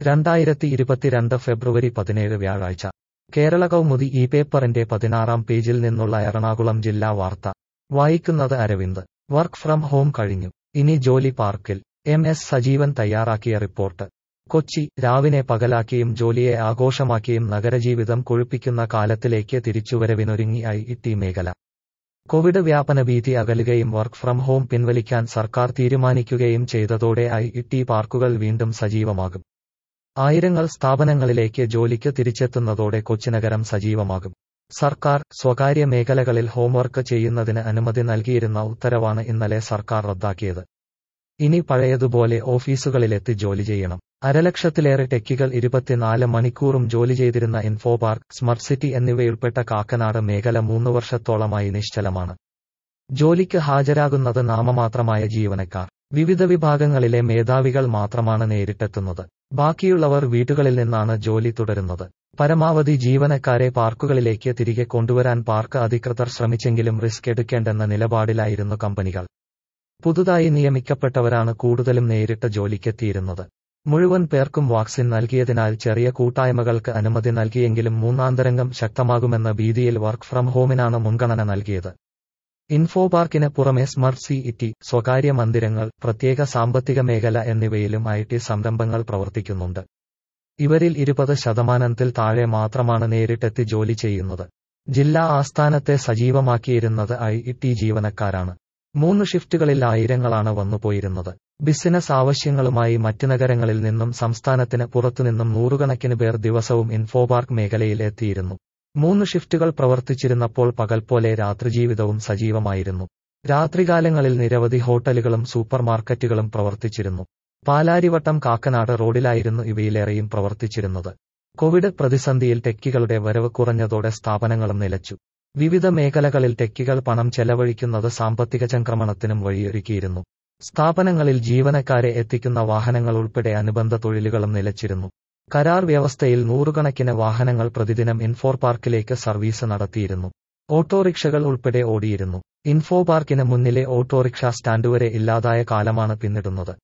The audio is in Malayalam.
രണ്ടായിരത്തി ഇരുപത്തിരണ്ട് ഫെബ്രുവരി പതിനേഴ് വ്യാഴാഴ്ച കേരള കൗമുദി ഈ പേപ്പറിന്റെ പതിനാറാം പേജിൽ നിന്നുള്ള എറണാകുളം ജില്ലാ വാർത്ത വായിക്കുന്നത് അരവിന്ദ് വർക്ക് ഫ്രം ഹോം കഴിഞ്ഞു ഇനി ജോലി പാർക്കിൽ എം എസ് സജീവൻ തയ്യാറാക്കിയ റിപ്പോർട്ട് കൊച്ചി രാവിനെ പകലാക്കിയും ജോലിയെ ആഘോഷമാക്കിയും നഗരജീവിതം കൊഴുപ്പിക്കുന്ന കാലത്തിലേക്ക് തിരിച്ചുവരവിനൊരുങ്ങി ഐ ടി മേഖല കോവിഡ് വ്യാപന ഭീതി അകലുകയും വർക്ക് ഫ്രം ഹോം പിൻവലിക്കാൻ സർക്കാർ തീരുമാനിക്കുകയും ചെയ്തതോടെ ഐ ടി പാർക്കുകൾ വീണ്ടും സജീവമാകും ആയിരങ്ങൾ സ്ഥാപനങ്ങളിലേക്ക് ജോലിക്ക് തിരിച്ചെത്തുന്നതോടെ കൊച്ചിനഗരം സജീവമാകും സർക്കാർ സ്വകാര്യ മേഖലകളിൽ ഹോംവർക്ക് ചെയ്യുന്നതിന് അനുമതി നൽകിയിരുന്ന ഉത്തരവാണ് ഇന്നലെ സർക്കാർ റദ്ദാക്കിയത് ഇനി പഴയതുപോലെ ഓഫീസുകളിലെത്തി ജോലി ചെയ്യണം അരലക്ഷത്തിലേറെ ടെക്കികൾ ഇരുപത്തിനാല് മണിക്കൂറും ജോലി ചെയ്തിരുന്ന ഇൻഫോപാർക്ക് സ്മർട്ട് സിറ്റി എന്നിവയുൾപ്പെട്ട കാക്കനാട് മേഖല മൂന്ന് വർഷത്തോളമായി നിശ്ചലമാണ് ജോലിക്ക് ഹാജരാകുന്നത് നാമമാത്രമായ ജീവനക്കാർ വിവിധ വിഭാഗങ്ങളിലെ മേധാവികൾ മാത്രമാണ് നേരിട്ടെത്തുന്നത് ബാക്കിയുള്ളവർ വീടുകളിൽ നിന്നാണ് ജോലി തുടരുന്നത് പരമാവധി ജീവനക്കാരെ പാർക്കുകളിലേക്ക് തിരികെ കൊണ്ടുവരാൻ പാർക്ക് അധികൃതർ ശ്രമിച്ചെങ്കിലും റിസ്ക് എടുക്കേണ്ടെന്ന നിലപാടിലായിരുന്നു കമ്പനികൾ പുതുതായി നിയമിക്കപ്പെട്ടവരാണ് കൂടുതലും നേരിട്ട് ജോലിക്കെത്തിയിരുന്നത് മുഴുവൻ പേർക്കും വാക്സിൻ നൽകിയതിനാൽ ചെറിയ കൂട്ടായ്മകൾക്ക് അനുമതി നൽകിയെങ്കിലും മൂന്നാന്തരംഗം ശക്തമാകുമെന്ന ഭീതിയിൽ വർക്ക് ഫ്രം ഹോമിനാണ് മുൻഗണന നൽകിയത് ഇൻഫോപാർക്കിന് പുറമെ സ്മർട്ട് സി ഇറ്റി സ്വകാര്യ മന്ദിരങ്ങൾ പ്രത്യേക സാമ്പത്തിക മേഖല എന്നിവയിലും ഐ ടി സംരംഭങ്ങൾ പ്രവർത്തിക്കുന്നുണ്ട് ഇവരിൽ ഇരുപത് ശതമാനത്തിൽ താഴെ മാത്രമാണ് നേരിട്ടെത്തി ജോലി ചെയ്യുന്നത് ജില്ലാ ആസ്ഥാനത്തെ സജീവമാക്കിയിരുന്നത് ഐ ടി ജീവനക്കാരാണ് മൂന്ന് ഷിഫ്റ്റുകളിൽ ആയിരങ്ങളാണ് വന്നുപോയിരുന്നത് ബിസിനസ് ആവശ്യങ്ങളുമായി മറ്റ് നഗരങ്ങളിൽ നിന്നും സംസ്ഥാനത്തിന് പുറത്തുനിന്നും നൂറുകണക്കിന് പേർ ദിവസവും ഇൻഫോപാർക്ക് മേഖലയിൽ എത്തിയിരുന്നു മൂന്ന് ഷിഫ്റ്റുകൾ പ്രവർത്തിച്ചിരുന്നപ്പോൾ പകൽ പോലെ രാത്രിജീവിതവും സജീവമായിരുന്നു രാത്രികാലങ്ങളിൽ നിരവധി ഹോട്ടലുകളും സൂപ്പർ മാർക്കറ്റുകളും പ്രവർത്തിച്ചിരുന്നു പാലാരിവട്ടം കാക്കനാട് റോഡിലായിരുന്നു ഇവയിലേറെയും പ്രവർത്തിച്ചിരുന്നത് കോവിഡ് പ്രതിസന്ധിയിൽ ടെക്കികളുടെ വരവ് കുറഞ്ഞതോടെ സ്ഥാപനങ്ങളും നിലച്ചു വിവിധ മേഖലകളിൽ ടെക്കികൾ പണം ചെലവഴിക്കുന്നത് സാമ്പത്തിക ചംക്രമണത്തിനും വഴിയൊരുക്കിയിരുന്നു സ്ഥാപനങ്ങളിൽ ജീവനക്കാരെ എത്തിക്കുന്ന വാഹനങ്ങൾ ഉൾപ്പെടെ അനുബന്ധ തൊഴിലുകളും നിലച്ചിരുന്നു കരാർ വ്യവസ്ഥയിൽ നൂറുകണക്കിന് വാഹനങ്ങൾ പ്രതിദിനം ഇൻഫോർ പാർക്കിലേക്ക് സർവീസ് നടത്തിയിരുന്നു ഓട്ടോറിക്ഷകൾ ഉൾപ്പെടെ ഓടിയിരുന്നു ഇൻഫോ പാർക്കിന് മുന്നിലെ ഓട്ടോറിക്ഷ സ്റ്റാൻഡ് വരെ ഇല്ലാതായ കാലമാണ് പിന്നിടുന്നത്